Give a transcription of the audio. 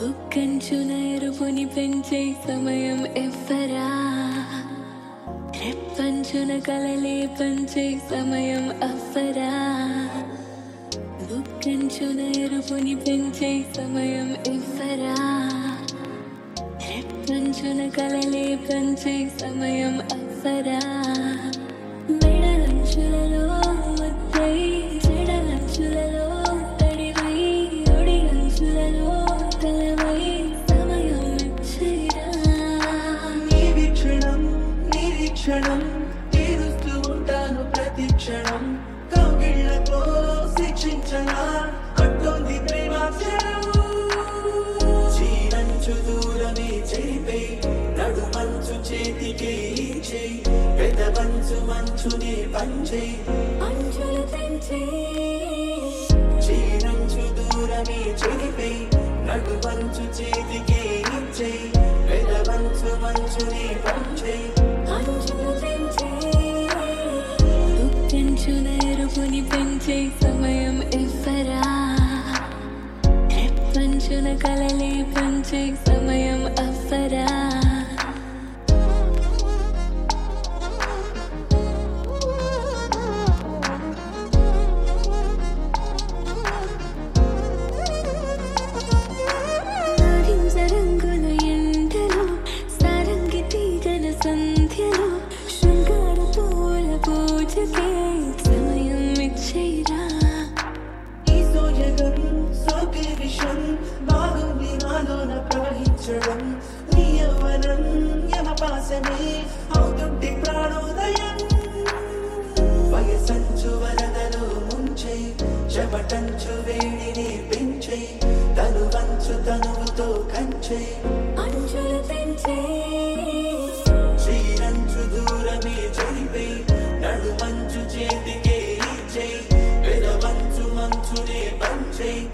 బుక్కంచున ఎరుపుని పెంచే సమయం ఎవ్వరా రెప్పంచున కలలే పంచే సమయం అవ్వరా బుక్కంచున ఎరుపుని పెంచే సమయం ఎవ్వరా రెప్పంచున కలలే పంచే సమయం అవ్వరా మెడలంచులలో ముద్దై చెడలంచులలో తడివై ఒడి అంచులలో తలవై సమయం ఇచ్చిరా నిరీక్షణం నిరీక్షణం తీరుస్తూ ఉంటాను ప్రతి క్షణం కౌగిళ్లతో శిక్షించనా కట్టోంది ప్రేమాక్షరం చీరంచు దూరమే చెరిపే నడు మంచు చేతికి ఇచ్చే పెద్ద మంచు మంచునే పంచే అంచులు తెంచి చీరంచు దూరమే చెరిపే నడు మంచు చేతికి ఇచ్చే పెద్ద మంచు మంచునే పంచే అంచులు తెంచి బుక్కంచున ఎరుపుని పెంచే సమయం ఎవ్వరా రెప్పంచున కలలే పంచే సమయం అవ్వరా నారింజ రంగుల ఎండలో సారంగి తీగల సంధ్యలో శృంగార పూల పూజకే సమయం ఇచ్చేరా ఈ సోయగం సోకే విషం బాగుంది నాలోన ప్రవహించడం నీ యవ్వనం యమపాసమే అవుతుంటే ప్రాణోదయం వయసంచు వరదలో ముంచే చెమటంచు వేడిని పెంచే తను వంచు తనువుతో కంచే అంచులు తెంచే శ్రీరంచు దూరమే చెరిపే నడు మంచు చేతికే ఇచ్చే పెదవంచు మంచునే పంచే